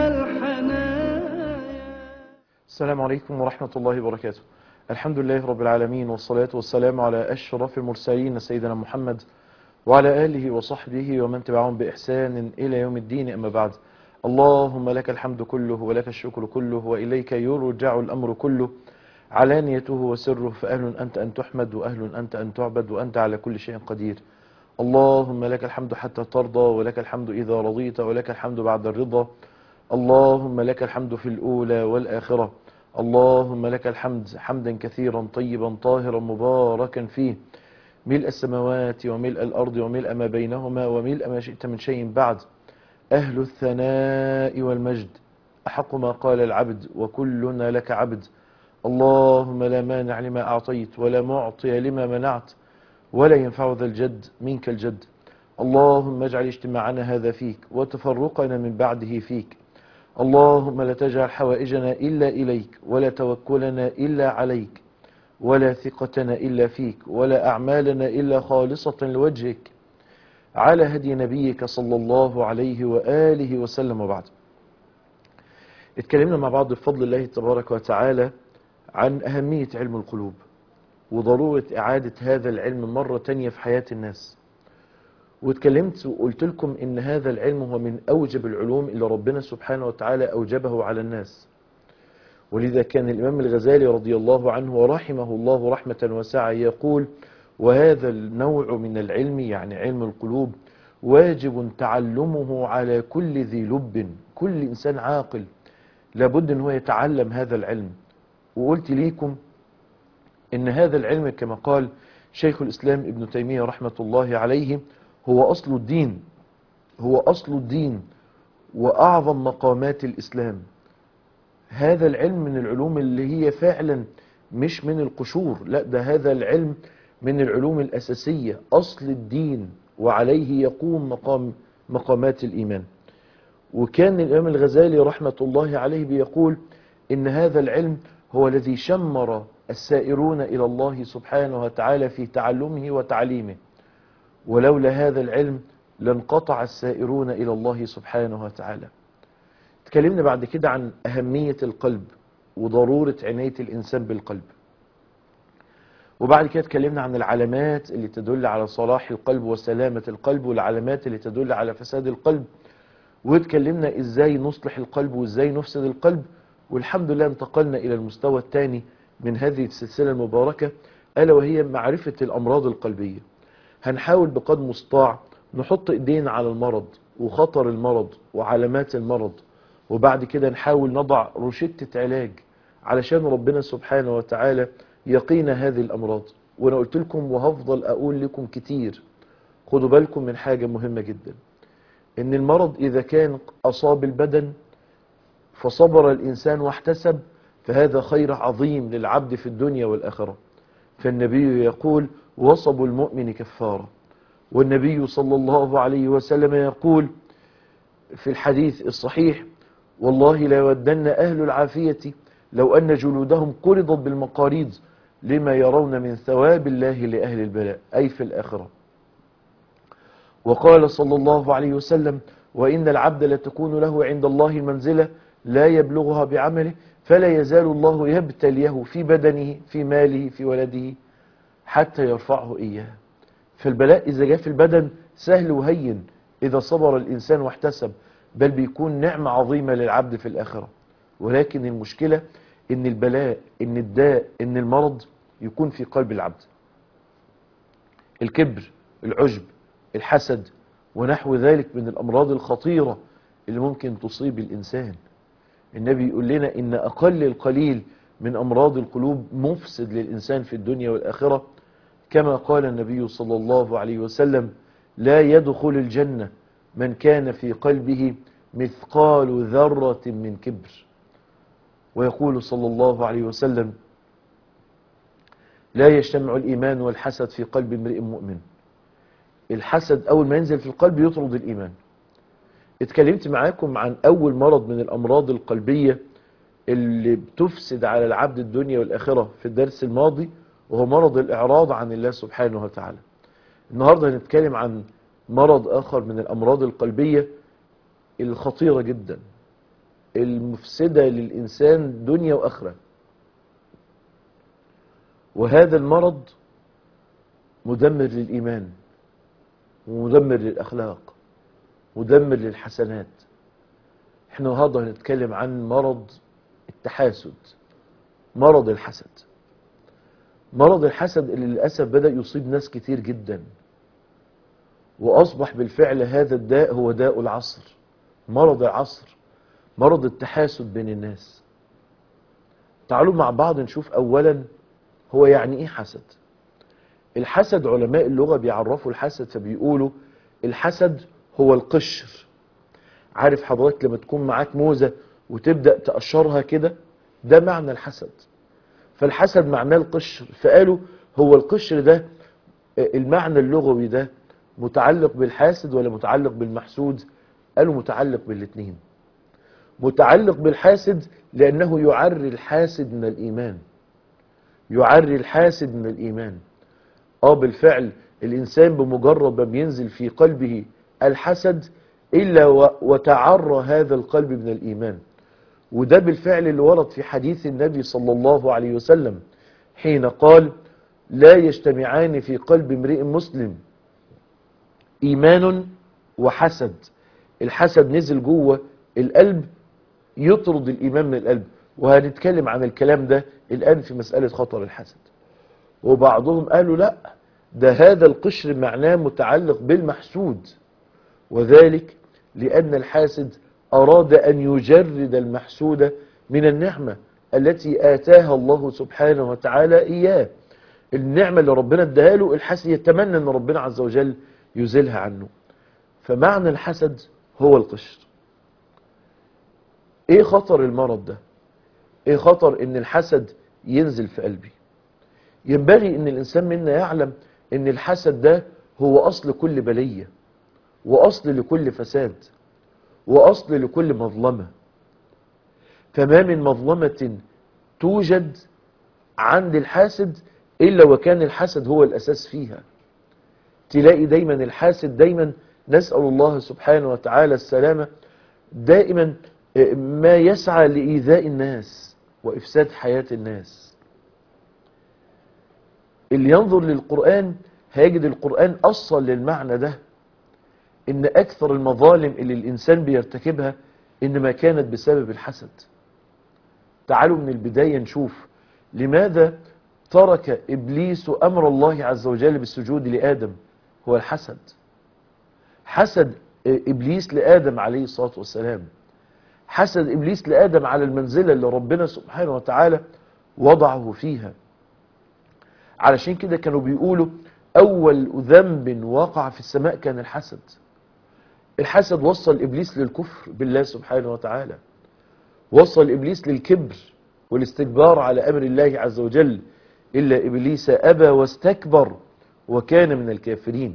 الحنايا السلام عليكم ورحمة الله وبركاته الحمد لله رب العالمين والصلاة والسلام على أشرف المرسلين سيدنا محمد وعلى آله وصحبه ومن تبعهم بإحسان إلى يوم الدين أما بعد اللهم لك الحمد كله ولك الشكر كله وإليك يرجع الأمر كله علانيته وسره فأهل أنت أن تحمد وأهل أنت أن تعبد وأنت على كل شيء قدير اللهم لك الحمد حتى ترضى ولك الحمد إذا رضيت ولك الحمد بعد الرضا اللهم لك الحمد في الأولى والآخرة اللهم لك الحمد حمدا كثيرا طيبا طاهرا مباركا فيه ملء السماوات وملء الأرض وملء ما بينهما وملء ما شئت من شيء بعد أهل الثناء والمجد أحق ما قال العبد وكلنا لك عبد اللهم لا مانع لما أعطيت ولا معطي لما منعت ولا ينفع ذا الجد منك الجد اللهم اجعل اجتماعنا هذا فيك وتفرقنا من بعده فيك اللهم لا تجعل حوائجنا إلا إليك ولا توكلنا إلا عليك ولا ثقتنا إلا فيك ولا أعمالنا إلا خالصة لوجهك على هدي نبيك صلى الله عليه وآله وسلم وبعد اتكلمنا مع بعض بفضل الله تبارك وتعالى عن أهمية علم القلوب وضرورة إعادة هذا العلم مرة تانية في حياة الناس واتكلمت وقلت لكم إن هذا العلم هو من أوجب العلوم اللي ربنا سبحانه وتعالى أوجبه على الناس ولذا كان الإمام الغزالي رضي الله عنه ورحمه الله رحمة واسعة يقول وهذا النوع من العلم يعني علم القلوب واجب تعلمه على كل ذي لب كل إنسان عاقل لابد أن هو يتعلم هذا العلم وقلت ليكم إن هذا العلم كما قال شيخ الإسلام ابن تيمية رحمة الله عليه هو أصل الدين هو أصل الدين وأعظم مقامات الإسلام هذا العلم من العلوم اللي هي فعلا مش من القشور لا ده هذا العلم من العلوم الأساسية أصل الدين وعليه يقوم مقام مقامات الإيمان وكان الإمام الغزالي رحمة الله عليه بيقول إن هذا العلم هو الذي شمر السائرون إلى الله سبحانه وتعالى في تعلمه وتعليمه ولولا هذا العلم لانقطع السائرون إلى الله سبحانه وتعالى تكلمنا بعد كده عن أهمية القلب وضرورة عناية الإنسان بالقلب وبعد كده اتكلمنا عن العلامات اللي تدل على صلاح القلب وسلامة القلب والعلامات اللي تدل على فساد القلب واتكلمنا ازاي نصلح القلب وازاي نفسد القلب والحمد لله انتقلنا الى المستوى الثاني من هذه السلسلة المباركة ألا وهي معرفة الأمراض القلبية هنحاول بقدر المستطاع نحط ايدينا على المرض وخطر المرض وعلامات المرض وبعد كده نحاول نضع روشتة علاج علشان ربنا سبحانه وتعالى يقينا هذه الأمراض وأنا قلت لكم وهفضل أقول لكم كتير خدوا بالكم من حاجة مهمة جدا إن المرض إذا كان أصاب البدن فصبر الإنسان واحتسب فهذا خير عظيم للعبد في الدنيا والآخرة فالنبي يقول وصب المؤمن كفارة والنبي صلى الله عليه وسلم يقول في الحديث الصحيح والله لا يودن أهل العافية لو أن جلودهم قرضت بالمقاريض لما يرون من ثواب الله لأهل البلاء أي في الآخرة وقال صلى الله عليه وسلم وإن العبد لتكون له عند الله المنزلة لا يبلغها بعمله فلا يزال الله يبتليه في بدنه في ماله في ولده حتى يرفعه إياه فالبلاء إذا جاء في البدن سهل وهين إذا صبر الإنسان واحتسب بل بيكون نعمة عظيمة للعبد في الآخرة ولكن المشكلة إن البلاء إن الداء إن المرض يكون في قلب العبد الكبر العجب الحسد ونحو ذلك من الأمراض الخطيرة اللي ممكن تصيب الإنسان النبي يقول لنا إن أقل القليل من أمراض القلوب مفسد للإنسان في الدنيا والآخرة كما قال النبي صلى الله عليه وسلم لا يدخل الجنة من كان في قلبه مثقال ذرة من كبر ويقول صلى الله عليه وسلم لا يجتمع الإيمان والحسد في قلب امرئ مؤمن الحسد أول ما ينزل في القلب يطرد الإيمان اتكلمت معاكم عن أول مرض من الأمراض القلبية اللي بتفسد على العبد الدنيا والآخرة في الدرس الماضي وهو مرض الإعراض عن الله سبحانه وتعالى النهاردة هنتكلم عن مرض آخر من الأمراض القلبية الخطيرة جدا المفسدة للإنسان دنيا وآخرة وهذا المرض مدمر للإيمان ومدمر للأخلاق مدمر للحسنات احنا النهارده هنتكلم عن مرض التحاسد مرض الحسد مرض الحسد اللي للأسف بدأ يصيب ناس كتير جدا وأصبح بالفعل هذا الداء هو داء العصر مرض العصر مرض التحاسد بين الناس تعالوا مع بعض نشوف أولا هو يعني إيه حسد الحسد علماء اللغة بيعرفوا الحسد فبيقولوا الحسد هو القشر عارف حضرتك لما تكون معاك موزة وتبدأ تقشرها كده ده معنى الحسد فالحسد معناه القشر فقالوا هو القشر ده المعنى اللغوي ده متعلق بالحاسد ولا متعلق بالمحسود قالوا متعلق بالاثنين متعلق بالحاسد لأنه يعري الحاسد من الإيمان يعري الحاسد من الإيمان اه بالفعل الإنسان بمجرد ما بينزل في قلبه الحسد إلا وتعرى هذا القلب من الإيمان وده بالفعل اللي ورد في حديث النبي صلى الله عليه وسلم حين قال لا يجتمعان في قلب امرئ مسلم إيمان وحسد الحسد نزل جوه القلب يطرد الإيمان من القلب وهنتكلم عن الكلام ده الآن في مسألة خطر الحسد وبعضهم قالوا لا ده هذا القشر معناه متعلق بالمحسود وذلك لأن الحاسد أراد أن يجرد المحسود من النعمة التي آتاها الله سبحانه وتعالى إياه النعمة اللي ربنا اداها له الحاسد يتمنى أن ربنا عز وجل يزيلها عنه فمعنى الحسد هو القشر ايه خطر المرض ده ايه خطر ان الحسد ينزل في قلبي ينبغي ان الانسان منا يعلم ان الحسد ده هو اصل كل بلية واصل لكل فساد واصل لكل مظلمة فما من مظلمة توجد عند الحاسد الا وكان الحسد هو الاساس فيها تلاقي دايما الحاسد دايما نسأل الله سبحانه وتعالى السلامة دائما ما يسعى لإيذاء الناس وإفساد حياة الناس اللي ينظر للقرآن هيجد القرآن أصل للمعنى ده إن أكثر المظالم اللي الإنسان بيرتكبها إنما كانت بسبب الحسد تعالوا من البداية نشوف لماذا ترك إبليس أمر الله عز وجل بالسجود لآدم هو الحسد حسد إبليس لآدم عليه الصلاة والسلام حسد إبليس لآدم على المنزلة اللي ربنا سبحانه وتعالى وضعه فيها علشان كده كانوا بيقولوا أول ذنب وقع في السماء كان الحسد الحسد وصل إبليس للكفر بالله سبحانه وتعالى وصل إبليس للكبر والاستكبار على أمر الله عز وجل إلا إبليس أبى واستكبر وكان من الكافرين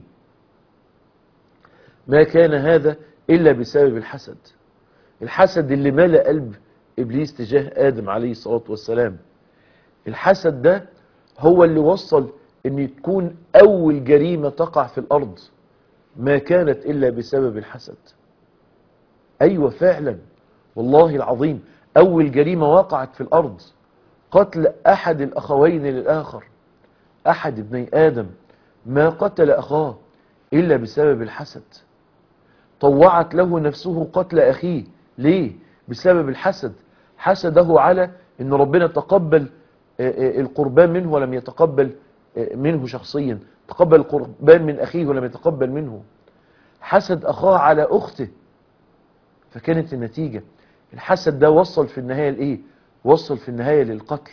ما كان هذا إلا بسبب الحسد الحسد اللي ملأ قلب إبليس تجاه آدم عليه الصلاة والسلام الحسد ده هو اللي وصل ان تكون أول جريمة تقع في الأرض ما كانت إلا بسبب الحسد أيوة فعلا والله العظيم أول جريمة وقعت في الأرض قتل أحد الأخوين للآخر أحد ابني آدم ما قتل أخاه إلا بسبب الحسد طوعت له نفسه قتل أخيه ليه؟ بسبب الحسد حسده على أن ربنا تقبل القربان منه ولم يتقبل منه شخصيا تقبل القربان من أخيه ولم يتقبل منه حسد أخاه على أخته فكانت النتيجة الحسد ده وصل في النهاية لإيه وصل في النهاية للقتل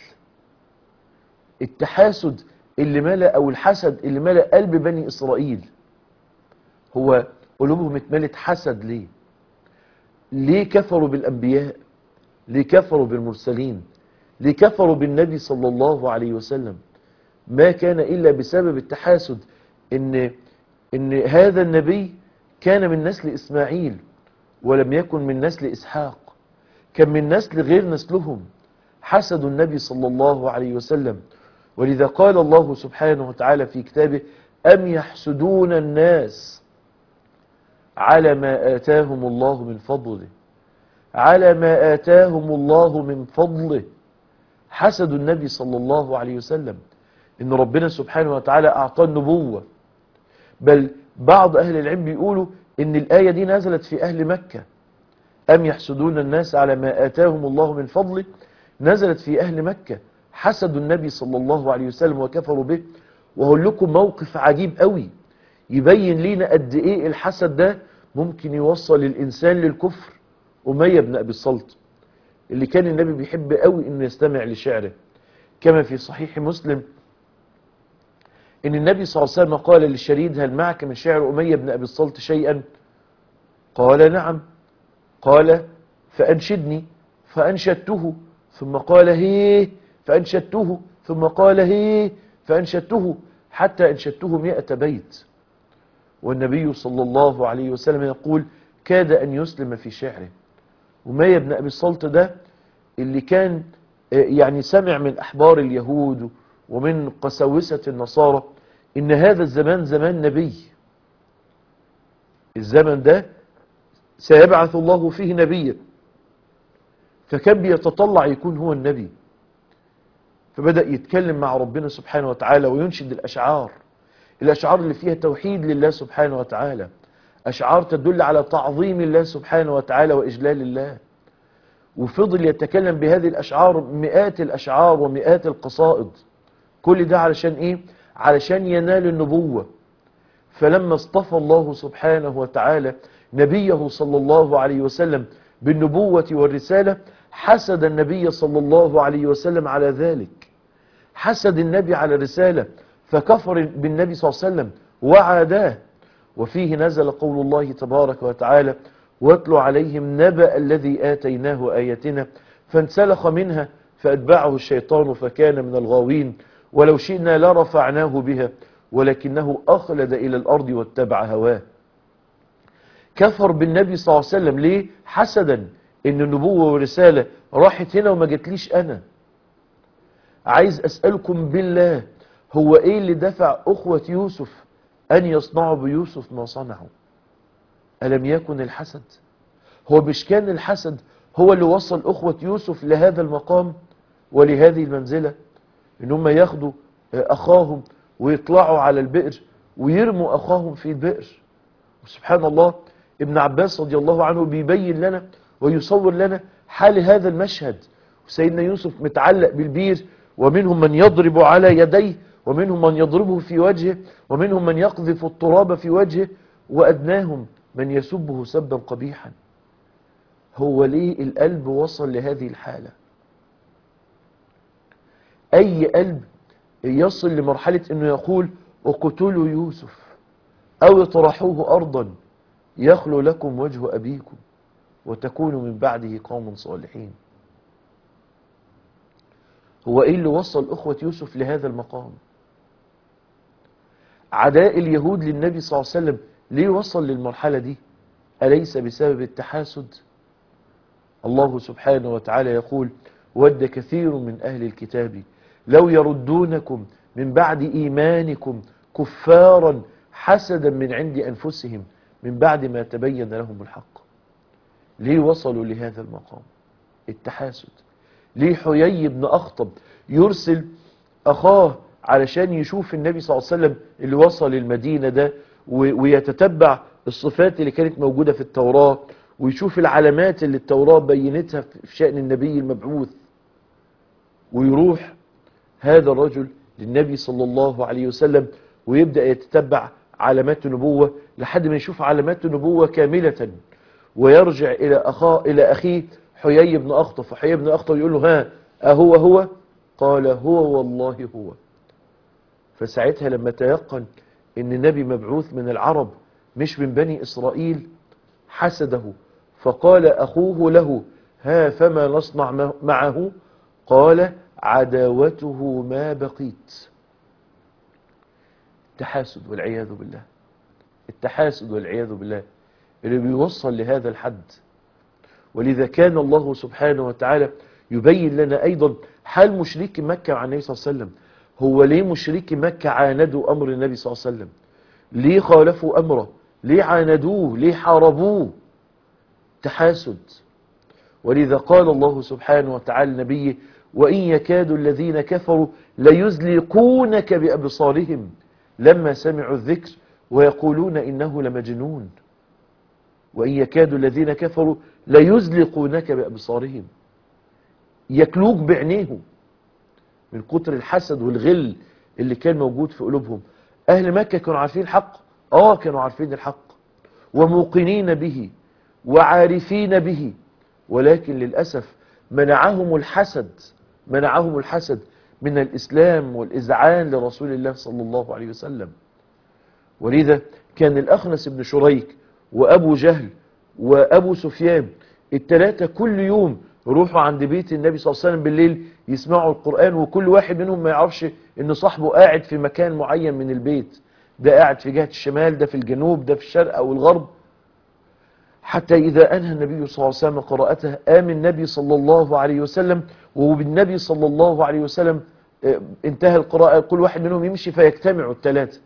التحاسد اللي ملأ أو الحسد اللي ملأ قلب بني إسرائيل هو قلوبهم اتملت حسد ليه ليه كفروا بالأنبياء ليه كفروا بالمرسلين ليه كفروا بالنبي صلى الله عليه وسلم ما كان إلا بسبب التحاسد إن, إن هذا النبي كان من نسل إسماعيل ولم يكن من نسل إسحاق كان من نسل غير نسلهم حسدوا النبي صلى الله عليه وسلم ولذا قال الله سبحانه وتعالى في كتابه أم يحسدون الناس على ما آتاهم الله من فضله على ما آتاهم الله من فضله حسدوا النبي صلى الله عليه وسلم إن ربنا سبحانه وتعالى أعطاه النبوة بل بعض أهل العلم بيقولوا إن الآية دي نزلت في أهل مكة أم يحسدون الناس على ما آتاهم الله من فضله نزلت في أهل مكة حسدوا النبي صلى الله عليه وسلم وكفروا به وهقول لكم موقف عجيب قوي يبين لينا قد ايه الحسد ده ممكن يوصل الانسان للكفر أمية بن أبي الصلت اللي كان النبي بيحب قوي انه يستمع لشعره كما في صحيح مسلم ان النبي صلى الله عليه وسلم قال للشريد هل معك من شعر أمية بن أبي الصلت شيئا قال نعم قال فأنشدني فأنشدته ثم قال هيه فأنشدته ثم قال هيه فأنشدته حتى أنشدته مئة بيت والنبي صلى الله عليه وسلم يقول كاد أن يسلم في شعره ومية بن أبي الصلت ده اللي كان يعني سمع من أحبار اليهود ومن قساوسة النصارى إن هذا الزمان زمان نبي الزمن ده سيبعث الله فيه نبيا فكان بيتطلع يكون هو النبي فبدأ يتكلم مع ربنا سبحانه وتعالى وينشد الأشعار الأشعار اللي فيها توحيد لله سبحانه وتعالى أشعار تدل على تعظيم الله سبحانه وتعالى وإجلال الله وفضل يتكلم بهذه الأشعار مئات الأشعار ومئات القصائد كل ده علشان إيه؟ علشان ينال النبوة فلما اصطفى الله سبحانه وتعالى نبيه صلى الله عليه وسلم بالنبوة والرسالة حسد النبي صلى الله عليه وسلم على ذلك حسد النبي على الرسالة فكفر بالنبي صلى الله عليه وسلم وعاداه وفيه نزل قول الله تبارك وتعالى واتل عليهم نبأ الذي آتيناه آياتنا فانسلخ منها فأتبعه الشيطان فكان من الغاوين ولو شئنا لرفعناه بها ولكنه أخلد إلى الأرض واتبع هواه كفر بالنبي صلى الله عليه وسلم ليه حسدا ان النبوة والرسالة راحت هنا وما جتليش انا عايز اسألكم بالله هو ايه اللي دفع اخوة يوسف ان يصنعوا بيوسف ما صنعوا الم يكن الحسد هو مش كان الحسد هو اللي وصل اخوة يوسف لهذا المقام ولهذه المنزلة ان هم ياخدوا اخاهم ويطلعوا على البئر ويرموا اخاهم في البئر وسبحان الله ابن عباس رضي الله عنه بيبين لنا ويصور لنا حال هذا المشهد سيدنا يوسف متعلق بالبير ومنهم من يضرب على يديه ومنهم من يضربه في وجهه ومنهم من يقذف التراب في وجهه وأدناهم من يسبه سبا قبيحا هو ليه القلب وصل لهذه الحالة أي قلب يصل لمرحلة أنه يقول اقتلوا يوسف أو اطرحوه أرضا يخلو لكم وجه أبيكم وتكونوا من بعده قوم صالحين هو ايه اللي وصل اخوة يوسف لهذا المقام عداء اليهود للنبي صلى الله عليه وسلم ليه وصل للمرحلة دي أليس بسبب التحاسد الله سبحانه وتعالى يقول ود كثير من أهل الكتاب لو يردونكم من بعد إيمانكم كفارا حسدا من عند أنفسهم من بعد ما تبين لهم الحق ليه وصلوا لهذا المقام التحاسد ليه حيي بن أخطب يرسل أخاه علشان يشوف النبي صلى الله عليه وسلم اللي وصل المدينة ده ويتتبع الصفات اللي كانت موجودة في التوراة ويشوف العلامات اللي التوراة بينتها في شأن النبي المبعوث ويروح هذا الرجل للنبي صلى الله عليه وسلم ويبدأ يتتبع علامات النبوة لحد ما يشوف علامات النبوة كاملة ويرجع إلى أخاه إلى أخيه حيي بن أخطب فحيي بن أخطب يقول له ها أهو هو قال هو والله هو فساعتها لما تيقن ان النبي مبعوث من العرب مش من بني إسرائيل حسده فقال أخوه له ها فما نصنع معه قال عداوته ما بقيت التحاسد والعياذ بالله التحاسد والعياذ بالله اللي بيوصل لهذا الحد ولذا كان الله سبحانه وتعالى يبين لنا أيضا حال مشرك مكة عن النبي صلى الله عليه وسلم هو ليه مشرك مكة عاندوا أمر النبي صلى الله عليه وسلم ليه خالفوا أمره ليه عاندوه ليه حاربوه تحاسد ولذا قال الله سبحانه وتعالى لنبيه وإن يكاد الذين كفروا ليزلقونك بأبصارهم لما سمعوا الذكر ويقولون إنه لمجنون وإن يكاد الذين كفروا ليزلقونك بأبصارهم يكلوك بعينيهم من كتر الحسد والغل اللي كان موجود في قلوبهم أهل مكة كانوا عارفين الحق آه كانوا عارفين الحق وموقنين به وعارفين به ولكن للأسف منعهم الحسد منعهم الحسد من الإسلام والإذعان لرسول الله صلى الله عليه وسلم ولذا كان الأخنس بن شريك وأبو جهل وأبو سفيان الثلاثة كل يوم يروحوا عند بيت النبي صلى الله عليه وسلم بالليل يسمعوا القرآن وكل واحد منهم ما يعرفش ان صاحبه قاعد في مكان معين من البيت ده قاعد في جهة الشمال ده في الجنوب ده في الشرق او الغرب حتى إذا أنهى النبي صلى الله عليه وسلم قراءته آم النبي صلى الله عليه وسلم وبالنبي صلى الله عليه وسلم انتهى القراءة كل واحد منهم يمشي فيجتمعوا الثلاثة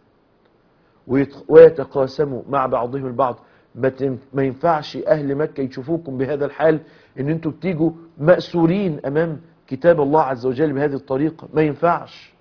ويتقاسموا مع بعضهم البعض ما ينفعش أهل مكة يشوفوكم بهذا الحال ان انتوا بتيجوا مأسورين أمام كتاب الله عز وجل بهذه الطريقة ما ينفعش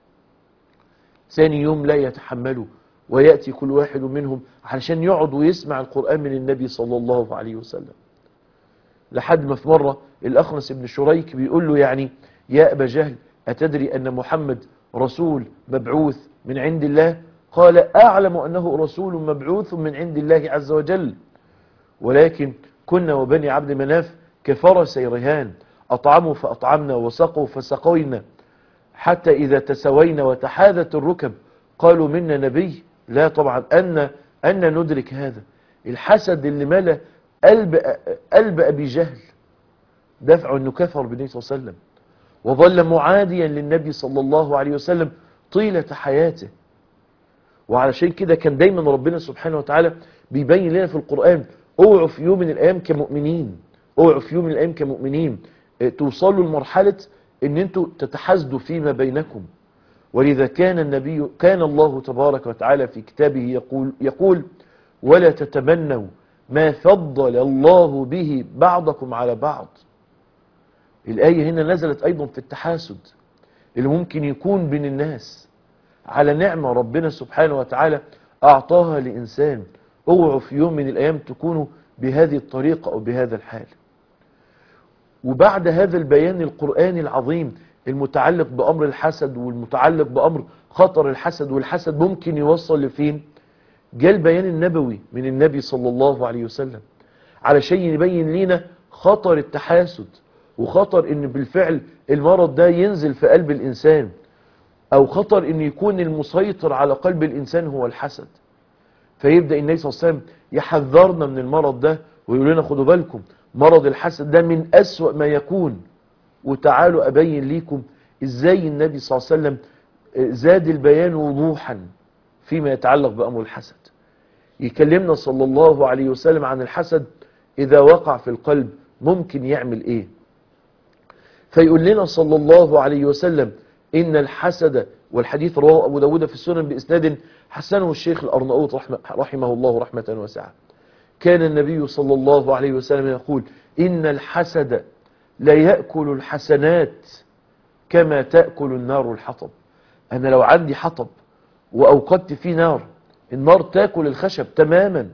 ثاني يوم لا يتحملوا ويأتي كل واحد منهم علشان يقعد ويسمع القرآن من النبي صلى الله عليه وسلم لحد ما في مرة الأخنس بن شريك بيقول له يعني يا أبا جهل أتدري أن محمد رسول مبعوث من عند الله قال أعلم أنه رسول مبعوث من عند الله عز وجل ولكن كنا وبني عبد مناف كفرس رهان أطعموا فأطعمنا وسقوا فسقينا حتى إذا تسوينا وتحاذت الركب قالوا منا نبي لا طبعا أن, أن ندرك هذا الحسد اللي ملا قلب, قلب أبي جهل دفع أنه كفر بالنبي صلى الله عليه وسلم وظل معاديا للنبي صلى الله عليه وسلم طيلة حياته وعلشان كده كان دايما ربنا سبحانه وتعالى بيبين لنا في القرآن اوعوا في يوم من الأيام كمؤمنين اوعوا في يوم من الأيام كمؤمنين توصلوا لمرحلة ان انتوا تتحاسدوا فيما بينكم ولذا كان النبي كان الله تبارك وتعالى في كتابه يقول يقول ولا تتمنوا ما فضل الله به بعضكم على بعض الآية هنا نزلت أيضا في التحاسد اللي ممكن يكون بين الناس على نعمة ربنا سبحانه وتعالى أعطاها لإنسان اوعوا في يوم من الأيام تكونوا بهذه الطريقة أو بهذا الحال وبعد هذا البيان القرآني العظيم المتعلق بأمر الحسد والمتعلق بأمر خطر الحسد والحسد ممكن يوصل لفين جاء البيان النبوي من النبي صلى الله عليه وسلم علشان يبين لنا خطر التحاسد وخطر ان بالفعل المرض ده ينزل في قلب الانسان او خطر ان يكون المسيطر على قلب الانسان هو الحسد فيبدأ النبي صلى الله عليه وسلم يحذرنا من المرض ده ويقول لنا خدوا بالكم مرض الحسد ده من أسوأ ما يكون وتعالوا أبين ليكم إزاي النبي صلى الله عليه وسلم زاد البيان وضوحا فيما يتعلق بأمر الحسد يكلمنا صلى الله عليه وسلم عن الحسد إذا وقع في القلب ممكن يعمل إيه فيقول لنا صلى الله عليه وسلم إن الحسد والحديث رواه أبو داود في السنن بإسناد حسنه الشيخ الأرناؤوط رحمه, رحمه الله رحمة واسعة كان النبي صلى الله عليه وسلم يقول إن الحسد لا يأكل الحسنات كما تأكل النار الحطب أنا لو عندي حطب وأوقدت فيه نار النار تأكل الخشب تماما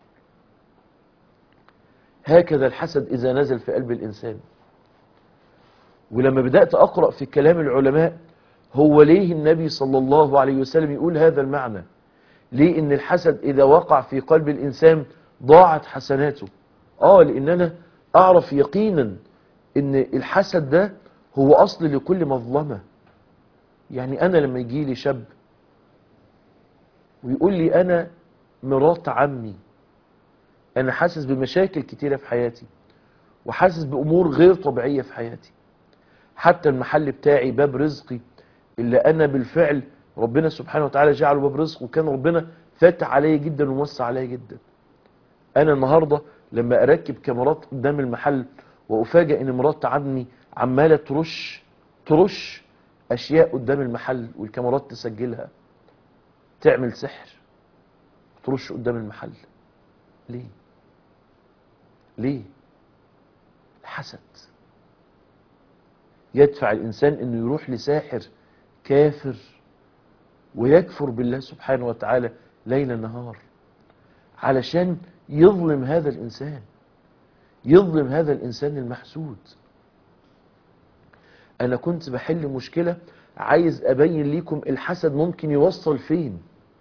هكذا الحسد إذا نزل في قلب الإنسان ولما بدأت أقرأ في كلام العلماء هو ليه النبي صلى الله عليه وسلم يقول هذا المعنى ليه ان الحسد اذا وقع في قلب الانسان ضاعت حسناته اه لان انا اعرف يقينا ان الحسد ده هو اصل لكل مظلمة يعني انا لما يجي لي شاب ويقول لي انا مرات عمي انا حاسس بمشاكل كتيرة في حياتي وحاسس بامور غير طبيعية في حياتي حتى المحل بتاعي باب رزقي اللي انا بالفعل ربنا سبحانه وتعالى جعله باب رزق وكان ربنا فاتح عليا جدا وموسع عليا جدا انا النهاردة لما اركب كاميرات قدام المحل وافاجئ ان مرات عمي عمالة ترش ترش اشياء قدام المحل والكاميرات تسجلها تعمل سحر ترش قدام المحل ليه ليه الحسد يدفع الإنسان أنه يروح لساحر كافر ويكفر بالله سبحانه وتعالى ليل نهار علشان يظلم هذا الإنسان يظلم هذا الإنسان المحسود أنا كنت بحل مشكلة عايز أبين لكم الحسد ممكن يوصل فين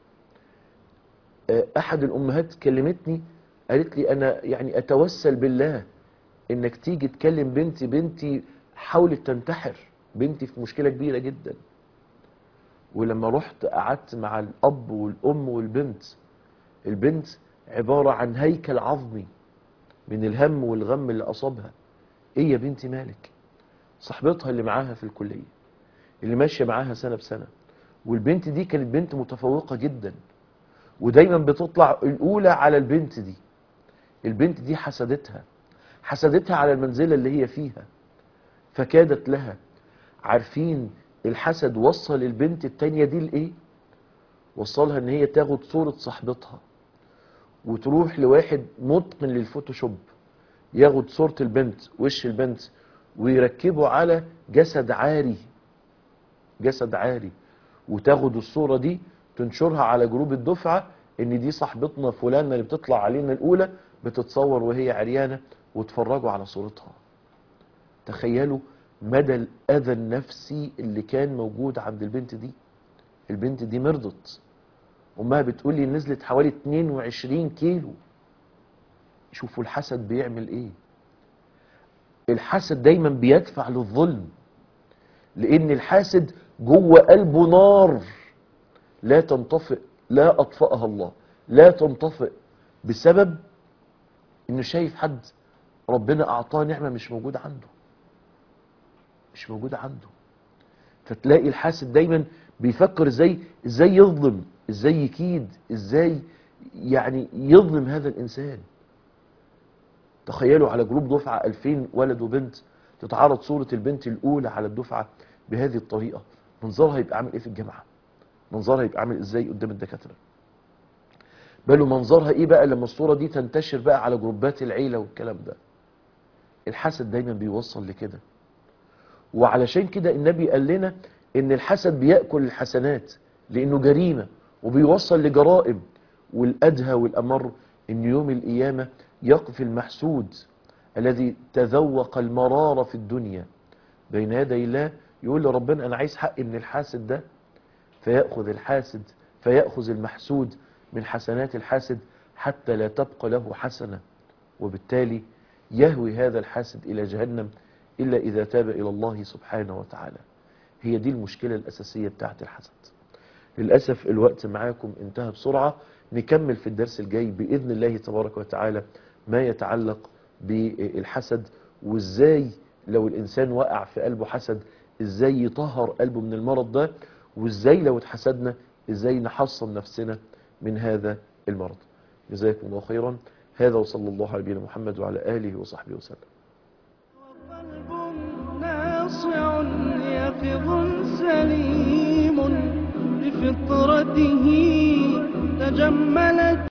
أحد الأمهات كلمتني قالت لي أنا يعني أتوسل بالله إنك تيجي تكلم بنتي بنتي حاولت تنتحر بنتي في مشكلة كبيرة جدا ولما رحت قعدت مع الأب والأم والبنت البنت عبارة عن هيكل عظمي من الهم والغم اللي أصابها إيه يا بنتي مالك صاحبتها اللي معاها في الكلية اللي ماشية معاها سنة بسنة والبنت دي كانت بنت متفوقة جدا ودايما بتطلع الأولى على البنت دي البنت دي حسدتها حسدتها على المنزلة اللي هي فيها فكادت لها عارفين الحسد وصل البنت التانية دي لإيه وصلها ان هي تاخد صورة صاحبتها وتروح لواحد متقن للفوتوشوب ياخد صورة البنت وش البنت ويركبه على جسد عاري جسد عاري وتاخد الصورة دي تنشرها على جروب الدفعة ان دي صاحبتنا فلانة اللي بتطلع علينا الاولى بتتصور وهي عريانة وتفرجوا على صورتها تخيلوا مدى الاذى النفسي اللي كان موجود عند البنت دي البنت دي مرضت امها بتقول لي نزلت حوالي 22 كيلو شوفوا الحسد بيعمل ايه الحسد دايما بيدفع للظلم لان الحاسد جوه قلبه نار لا تنطفئ لا اطفأها الله لا تنطفئ بسبب انه شايف حد ربنا اعطاه نعمة مش موجودة عنده مش موجودة عنده فتلاقي الحاسد دايما بيفكر ازاي ازاي يظلم ازاي يكيد ازاي يعني يظلم هذا الانسان تخيلوا على جروب دفعة 2000 ولد وبنت تتعرض صورة البنت الاولى على الدفعة بهذه الطريقة منظرها يبقى عامل ايه في الجامعة منظرها يبقى عامل ازاي قدام الدكاترة بل منظرها ايه بقى لما الصورة دي تنتشر بقى على جروبات العيلة والكلام ده الحسد دايما بيوصل لكده وعلشان كده النبي قال لنا ان الحسد بيأكل الحسنات لانه جريمة وبيوصل لجرائم والادهى والامر ان يوم القيامة يقف المحسود الذي تذوق المرارة في الدنيا بين يدي الله يقول لربنا انا عايز حقي من الحاسد ده فيأخذ الحاسد فيأخذ المحسود من حسنات الحاسد حتى لا تبقى له حسنة وبالتالي يهوي هذا الحاسد إلى جهنم إلا إذا تاب إلى الله سبحانه وتعالى هي دي المشكلة الأساسية بتاعت الحسد للأسف الوقت معاكم انتهى بسرعة نكمل في الدرس الجاي بإذن الله تبارك وتعالى ما يتعلق بالحسد وإزاي لو الإنسان وقع في قلبه حسد إزاي يطهر قلبه من المرض ده وإزاي لو اتحسدنا إزاي نحصن نفسنا من هذا المرض جزاكم الله خيرا هذا وصلى الله على نبينا محمد وعلى آله وصحبه وسلم قلب ناصع يقظ سليم بفطرته تجملت